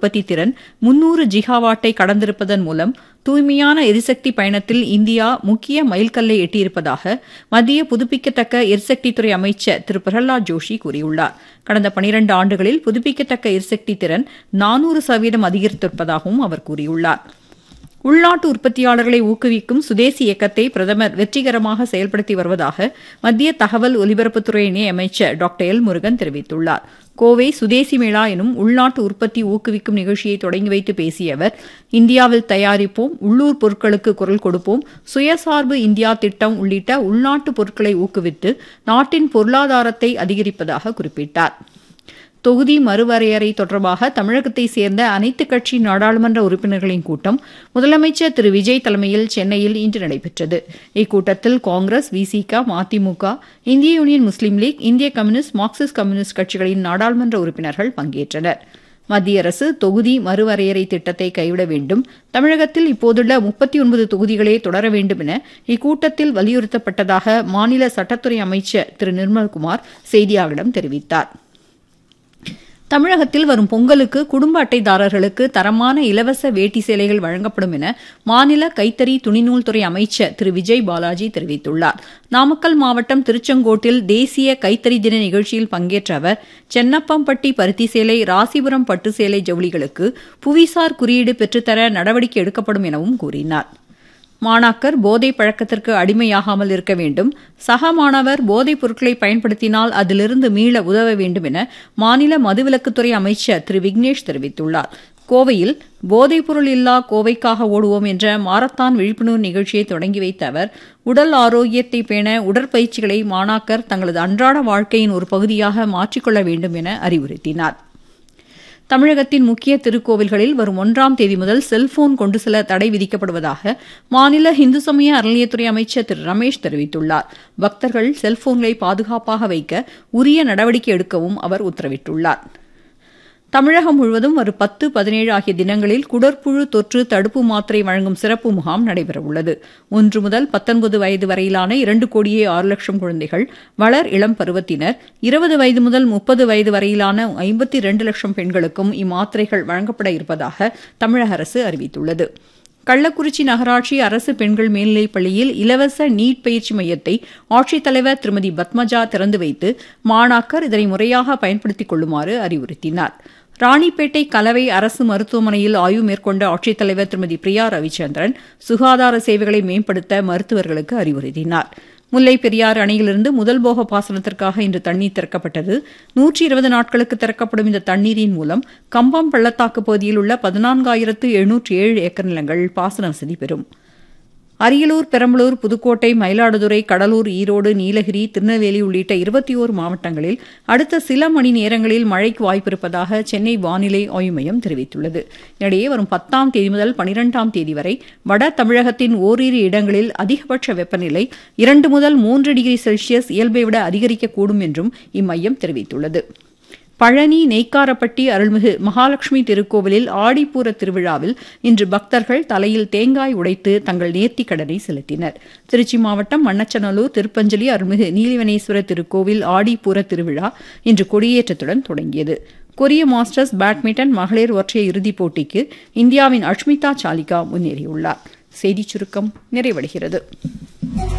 உற்பத்தி திறன் முன்னூறு ஜிகாவாட்டை கடந்திருப்பதன் மூலம் தூய்மையான எரிசக்தி பயணத்தில் இந்தியா முக்கிய மைல்கல்லை எட்டியிருப்பதாக மத்திய புதுப்பிக்கத்தக்க எரிசக்தித்துறை அமைச்சர் திரு பிரஹலாத் ஜோஷி கூறியுள்ளார் கடந்த பனிரண்டு ஆண்டுகளில் புதுப்பிக்கத்தக்க எரிசக்தி திறன் நானூறு சதவீதம் அதிகரித்திருப்பதாகவும் அவர் கூறியுள்ளார் உள்நாட்டு உற்பத்தியாளர்களை ஊக்குவிக்கும் சுதேசி இயக்கத்தை பிரதமர் வெற்றிகரமாக செயல்படுத்தி வருவதாக மத்திய தகவல் ஒலிபரப்புத்துறை இணை அமைச்சர் டாக்டர் எல் முருகன் தெரிவித்துள்ளார் கோவை சுதேசி மேளா எனும் உள்நாட்டு உற்பத்தி ஊக்குவிக்கும் நிகழ்ச்சியை தொடங்கி வைத்து பேசிய அவர் இந்தியாவில் தயாரிப்போம் உள்ளூர் பொருட்களுக்கு குரல் கொடுப்போம் சுயசார்பு இந்தியா திட்டம் உள்ளிட்ட உள்நாட்டு பொருட்களை ஊக்குவித்து நாட்டின் பொருளாதாரத்தை அதிகரிப்பதாக குறிப்பிட்டார் தொகுதி மறுவரையறை தொடர்பாக தமிழகத்தை சேர்ந்த அனைத்து கட்சி நாடாளுமன்ற உறுப்பினர்களின் கூட்டம் முதலமைச்சர் திரு விஜய் தலைமையில் சென்னையில் இன்று நடைபெற்றது இக்கூட்டத்தில் காங்கிரஸ் விசிக மதிமுக இந்திய யூனியன் முஸ்லீம் லீக் இந்திய கம்யூனிஸ்ட் மார்க்சிஸ்ட் கம்யூனிஸ்ட் கட்சிகளின் நாடாளுமன்ற உறுப்பினர்கள் பங்கேற்றனர் மத்திய அரசு தொகுதி மறுவரையறை திட்டத்தை கைவிட வேண்டும் தமிழகத்தில் இப்போதுள்ள முப்பத்தி ஒன்பது தொகுதிகளே தொடர வேண்டும் என இக்கூட்டத்தில் வலியுறுத்தப்பட்டதாக மாநில சட்டத்துறை அமைச்சர் திரு நிர்மல்குமார் செய்தியாளர்களிடம் தெரிவித்தார் தமிழகத்தில் வரும் பொங்கலுக்கு குடும்ப அட்டைதாரர்களுக்கு தரமான இலவச வேட்டி சேலைகள் வழங்கப்படும் என மாநில கைத்தறி துணிநூல் துறை அமைச்சர் திரு விஜய் பாலாஜி தெரிவித்துள்ளார் நாமக்கல் மாவட்டம் திருச்செங்கோட்டில் தேசிய கைத்தறி தின நிகழ்ச்சியில் பங்கேற்ற அவர் சென்னப்பம்பட்டி பருத்தி சேலை ராசிபுரம் பட்டு சேலை ஜவுளிகளுக்கு புவிசார் குறியீடு பெற்றுத்தர நடவடிக்கை எடுக்கப்படும் எனவும் கூறினார் மாணாக்கர் போதை பழக்கத்திற்கு அடிமையாகாமல் இருக்க வேண்டும் சக மாணவர் போதைப் பொருட்களை பயன்படுத்தினால் அதிலிருந்து மீள உதவ வேண்டும் என மாநில மதுவிலக்குத்துறை அமைச்சர் திரு விக்னேஷ் தெரிவித்துள்ளார் கோவையில் போதைப்பொருள் இல்லா கோவைக்காக ஓடுவோம் என்ற மாரத்தான் விழிப்புணர்வு நிகழ்ச்சியை தொடங்கி வைத்த அவர் உடல் ஆரோக்கியத்தை பேண உடற்பயிற்சிகளை மாணாக்கர் தங்களது அன்றாட வாழ்க்கையின் ஒரு பகுதியாக மாற்றிக்கொள்ள வேண்டும் என அறிவுறுத்தினார் தமிழகத்தின் முக்கிய திருக்கோவில்களில் வரும் ஒன்றாம் தேதி முதல் செல்போன் கொண்டு செல்ல தடை விதிக்கப்படுவதாக மாநில இந்து சமய அறநிலையத்துறை அமைச்சர் திரு ரமேஷ் தெரிவித்துள்ளார் பக்தர்கள் செல்போன்களை பாதுகாப்பாக வைக்க உரிய நடவடிக்கை எடுக்கவும் அவர் உத்தரவிட்டுள்ளார் தமிழகம் முழுவதும் வரும் பத்து பதினேழு ஆகிய தினங்களில் குடற்புழு தொற்று தடுப்பு மாத்திரை வழங்கும் சிறப்பு முகாம் நடைபெறவுள்ளது ஒன்று முதல் பத்தொன்பது வயது வரையிலான இரண்டு கோடியே ஆறு லட்சம் குழந்தைகள் வளர் இளம் பருவத்தினர் இருபது வயது முதல் முப்பது வயது வரையிலான ஐம்பத்தி இரண்டு லட்சம் பெண்களுக்கும் இம்மாத்திரைகள் வழங்கப்பட இருப்பதாக தமிழக அரசு அறிவித்துள்ளது கள்ளக்குறிச்சி நகராட்சி அரசு பெண்கள் மேல்நிலைப் பள்ளியில் இலவச நீட் பயிற்சி மையத்தை ஆட்சித்தலைவர் திருமதி பத்மஜா திறந்து வைத்து மாணாக்கர் இதனை முறையாக பயன்படுத்திக் கொள்ளுமாறு அறிவுறுத்தினார் ராணிப்பேட்டை கலவை அரசு மருத்துவமனையில் ஆய்வு மேற்கொண்ட ஆட்சித்தலைவர் திருமதி பிரியா ரவிச்சந்திரன் சுகாதார சேவைகளை மேம்படுத்த மருத்துவர்களுக்கு அறிவுறுத்தினார் முல்லை பெரியாறு அணையிலிருந்து முதல் போக பாசனத்திற்காக இன்று தண்ணீர் திறக்கப்பட்டது நூற்றி இருபது நாட்களுக்கு திறக்கப்படும் இந்த தண்ணீரின் மூலம் கம்பம் பள்ளத்தாக்கு பகுதியில் உள்ள பதினான்காயிரத்து எழுநூற்றி ஏழு ஏக்கர் நிலங்கள் பாசன வசதி பெறும் அரியலூர் பெரம்பலூர் புதுக்கோட்டை மயிலாடுதுறை கடலூர் ஈரோடு நீலகிரி திருநெல்வேலி உள்ளிட்ட இருபத்தி ஓரு மாவட்டங்களில் அடுத்த சில மணி நேரங்களில் மழைக்கு வாய்ப்பிருப்பதாக சென்னை வானிலை ஆய்வு மையம் தெரிவித்துள்ளது இதனிடையே வரும் பத்தாம் தேதி முதல் பனிரெண்டாம் தேதி வரை வட தமிழகத்தின் ஓரிரு இடங்களில் அதிகபட்ச வெப்பநிலை இரண்டு முதல் மூன்று டிகிரி செல்சியஸ் இயல்பை விட அதிகரிக்கக்கூடும் என்றும் இம்மையம் தெரிவித்துள்ளது பழனி நெய்க்காரப்பட்டி அருள்மிகு மகாலட்சுமி திருக்கோவிலில் ஆடிப்பூர திருவிழாவில் இன்று பக்தர்கள் தலையில் தேங்காய் உடைத்து தங்கள் நேர்த்திக் கடனை செலுத்தினர் திருச்சி மாவட்டம் மண்ணச்சநல்லூர் திருப்பஞ்சலி அருள்மிகு நீலிவனேஸ்வரர் திருக்கோவில் ஆடிப்பூர திருவிழா இன்று கொடியேற்றத்துடன் தொடங்கியது கொரிய மாஸ்டர்ஸ் பேட்மிண்டன் மகளிர் ஒற்றையர் இறுதிப் போட்டிக்கு இந்தியாவின் அஷ்மிதா சாலிகா முன்னேறியுள்ளார் செய்திச் சுருக்கம் நிறைவடைகிறது